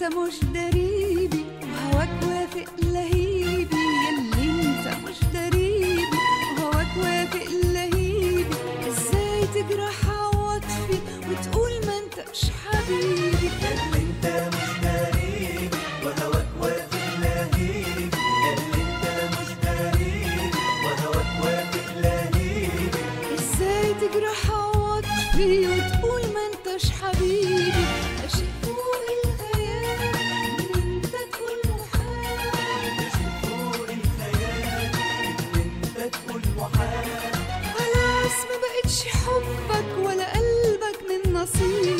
مش دريبي وهواك وافق لهيبي يلي انت مش دريبي وهواك وافق لهيبي ازاي تجرح عواطفي وتقول ما انتش حبيبي ياللي انت مش قريب وهواك وافق لهيب ياللي انت مش قريب وهواك وافق لهيب ازاي تجرح عواطفي وتقول ما انتش حبيبي ده شيء فوق الخيال ان انت تكون محال ده شيء فوق الخيال ان انت تقول محال خلاص ما بقتش حبك ولا قلبك من نصيبي